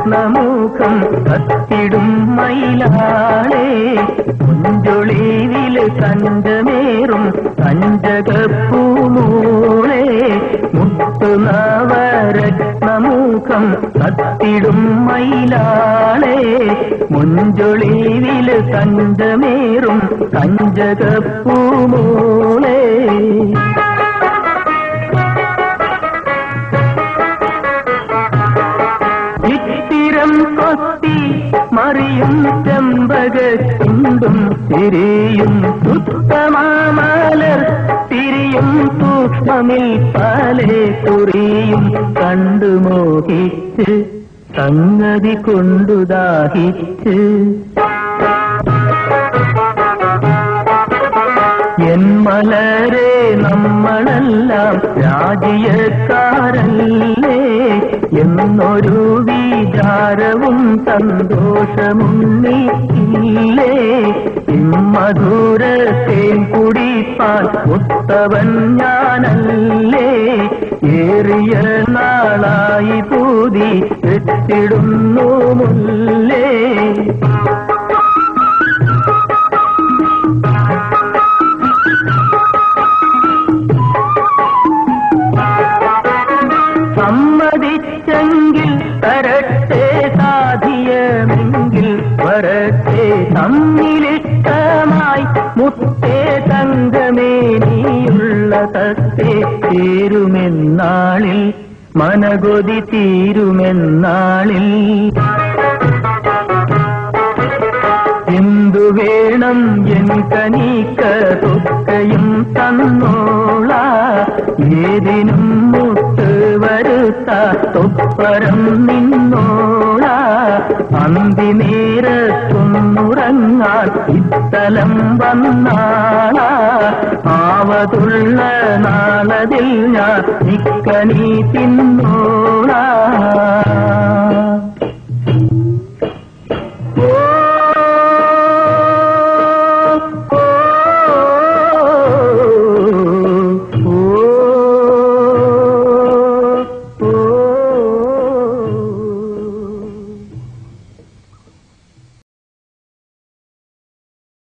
രത്നമുഖം കത്തിടും മയിലാളെ മുഞ്ചൊളിവില് കഞ്ചമേറും കഞ്ചകപ്പൂമൂളെ മുത്തുനവരത്നമുഖം കത്തിടും മയിലാളെ മുഞ്ചൊളിവില് കഞ്ചമേറും കഞ്ചകപ്പൂമൂളെ ഇത്തിരം കൊത്തി മറിയും ചെമ്പകത്തുണ്ടും തിരിയും ഉത്തമാമലർ തിരിയും സൂക്ഷ്മമിൽ പലേ കുറിയും കണ്ടു മോഹിച്ച് സംഗതി കൊണ്ടു ദാഹിച്ച് എൻ മലരെ നമ്മളെല്ലാം രാജ്യക്കാരല്ലേ എന്നൊരു വിചാരവും സന്തോഷമുന്നില്ലേ ഇമ്മധുരത്തേൻ കുടിപ്പാൻ ഉത്തവൻ ഞാനല്ലേ ഏറിയ നാളായി പൂതി എത്തിടുന്നു മുല്ലേ സമ്മതിച്ചെങ്കിൽ തരട്ടെ സാധിയമെങ്കിൽ വരട്ടെ തമ്മിലിഷ്ടമായി മുത്തേ തങ്കമേ നീയുള്ള തത്തേ തീരുമെന്നാളിൽ മനകൊതി തീരുമെന്നാളിൽ എന്തു വേണം എൻ കനീക്ക തൊക്കയും തന്നോള ഏതിനും മുട്ട് വരുത്ത തൊപ്പരം നിന്നോള അന്തി നേരത്തൊന്നുറങ്ങാൻ ഇത്തലം വന്നാള ആവതുള്ള നാളതിൽ ഞാൻ നിക്കനീ തിന്നോള